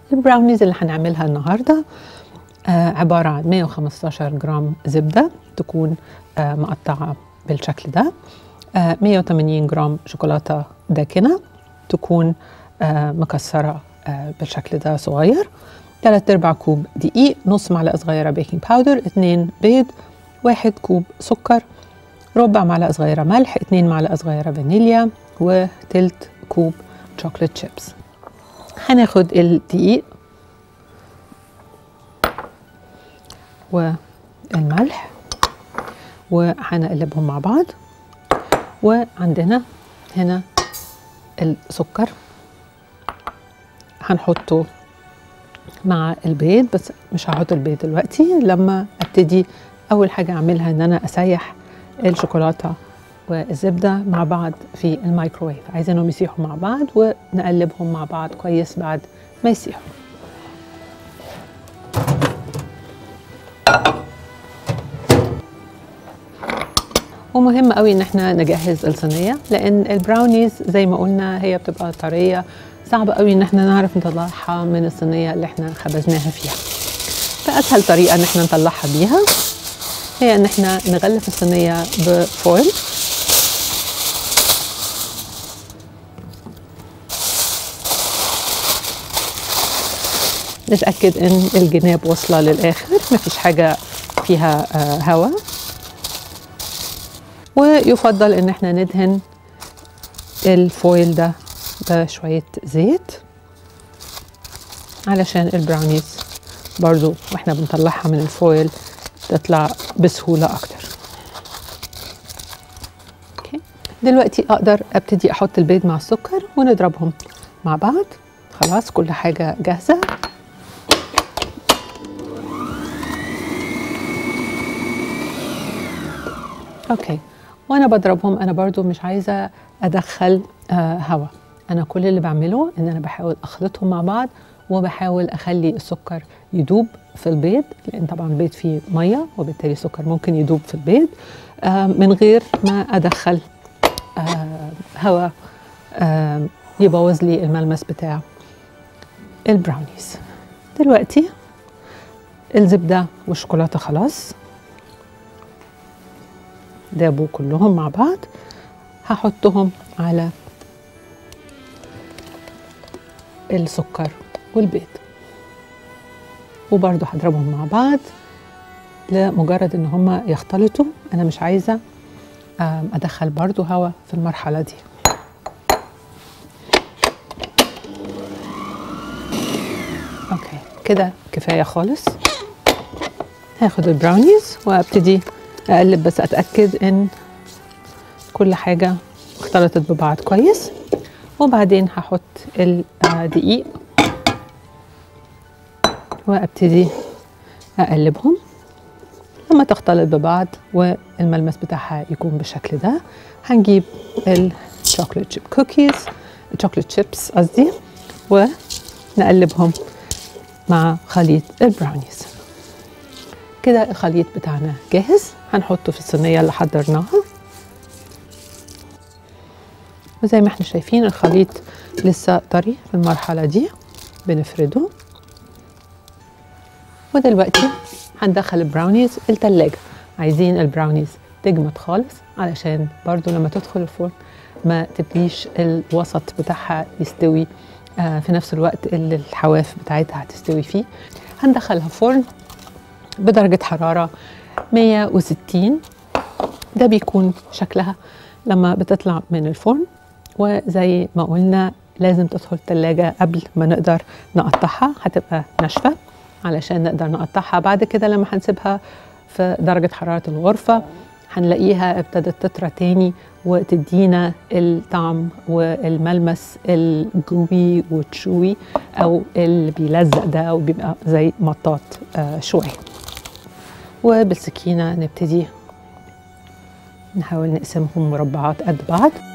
البراونيز اللي هنعملها النهارده آه عبارة عن 115 جرام زبدة تكون آه مقطعة بالشكل ده آه 180 جرام شوكولاتة داكنة تكون آه مكسرة آه بالشكل ده صغير 3 ارباع كوب دقيق نص معلقة صغيرة بيكنج باودر 2 بيض واحد كوب سكر ربع معلقة صغيرة ملح 2 معلقة صغيرة فانيليا وتلت كوب شوكليت شيبس هناخد الدقيق والملح وهنقلبهم مع بعض وعندنا هنا السكر هنحطه مع البيض بس مش هحط البيض دلوقتي لما ابتدي اول حاجه اعملها ان انا اسيح الشوكولاته والزبده مع بعض في الميكروويف عايزينهم يسيحوا مع بعض ونقلبهم مع بعض كويس بعد ما يسيحوا ومهم قوي ان احنا نجهز الصينيه لان البراونيز زي ما قلنا هي بتبقى طريه صعب قوي ان احنا نعرف نطلعها من الصينيه اللي احنا خبزناها فيها فاسهل طريقه ان احنا نطلعها بيها هي ان احنا نغلف الصينيه بفويل نتاكد ان الجناب واصله للاخر مفيش حاجه فيها آه هواء ويفضل ان احنا ندهن الفويل ده بشوية زيت علشان البراونيز برضو واحنا بنطلعها من الفويل تطلع بسهولة اكتر أوكي. دلوقتي اقدر ابتدي احط البيض مع السكر ونضربهم مع بعض خلاص كل حاجة جاهزة اوكي وانا بضربهم انا برضو مش عايزه ادخل آه هواء انا كل اللي بعمله ان انا بحاول اخلطهم مع بعض وبحاول اخلي السكر يدوب في البيض لان طبعا البيض فيه ميه وبالتالي السكر ممكن يدوب في البيض آه من غير ما ادخل آه هواء آه يبوظ لي الملمس بتاع البراونيز دلوقتي الزبده والشوكولاته خلاص دابوا كلهم مع بعض هحطهم على السكر والبيض وبرضو هضربهم مع بعض لمجرد ان هما يختلطوا انا مش عايزه ادخل برضو هواء في المرحله دي اوكي كده كفايه خالص هاخد البراونيز وابتدي اقلب بس اتاكد ان كل حاجه اختلطت ببعض كويس وبعدين هحط الدقيق وابتدي اقلبهم لما تختلط ببعض والملمس بتاعها يكون بالشكل ده هنجيب الشوكليت شيب كوكيز الشوكليت شيبس قصدي ونقلبهم مع خليط البراونيز كده الخليط بتاعنا جاهز هنحطه في الصينية اللي حضرناها وزي ما احنا شايفين الخليط لسه طري في المرحلة دي بنفرده ودلوقتي هندخل البراونيز التلاجة عايزين البراونيز تجمد خالص علشان برضو لما تدخل الفرن ما تبقيش الوسط بتاعها يستوي آه في نفس الوقت اللي الحواف بتاعتها هتستوي فيه هندخلها فرن بدرجة حرارة 160 ده بيكون شكلها لما بتطلع من الفرن وزي ما قلنا لازم تدخل التلاجة قبل ما نقدر نقطعها هتبقى ناشفة علشان نقدر نقطعها بعد كده لما هنسيبها في درجة حرارة الغرفة هنلاقيها ابتدت تطرى تاني وتدينا الطعم والملمس الجوي وتشوي او اللي بيلزق ده وبيبقى زي مطاط آه شويه وبالسكينه نبتدي نحاول نقسمهم مربعات قد بعض